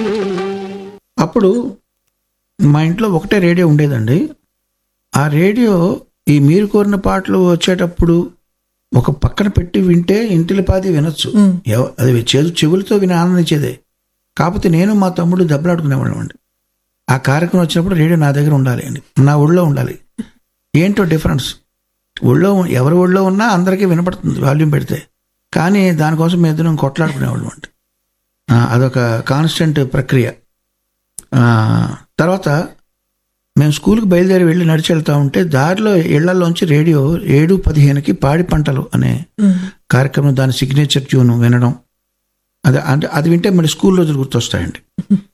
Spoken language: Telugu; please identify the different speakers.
Speaker 1: అప్పుడు మా ఇంట్లో ఒకటే రేడియో ఉండేదండి ఆ రేడియో ఈ మీరు కోరిన పాటలు వచ్చేటప్పుడు ఒక పక్కన పెట్టి వింటే ఇంటిలి పాది వినొచ్చు
Speaker 2: ఉమ్.
Speaker 1: ఎవ- అది చేదు చెవులతో విని ఆనందించేదే కాకపోతే నేను మా తమ్ముడు దెబ్బలాడుకునేవాళ్ళం అండి ఆ కార్యక్రమం వచ్చినప్పుడు రేడియో నా దగ్గర ఉండాలి అండి నా ఒళ్ళో ఉండాలి ఏంటో డిఫరెన్స్ ఒళ్ళో ఎవరి ఒళ్ళో ఉన్నా అందరికీ వినపడుతుంది వాల్యూమ్ పెడితే కానీ దానికోసం మేము ఇద్దరం కొట్లాడుకునేవాళ్ళం అండి ఆ, అదొక కాన్స్టెంట్ ప్రక్రియ ఆ, తర్వాత మేము స్కూల్కి బయలుదేరి వెళ్ళి నడిచి వెళ్తా ఉంటే దారిలో ఇళ్లలోంచి రేడియో ఏడు పదిహేనుకి పాడి పంటలు అనే
Speaker 2: ఉమ్.
Speaker 1: కార్యక్రమం దాని సిగ్నేచర్ ట్యూన్ వినడం అది అంటే అది వింటే మళ్ళీ స్కూల్ రోజులు గుర్తొస్తాయండి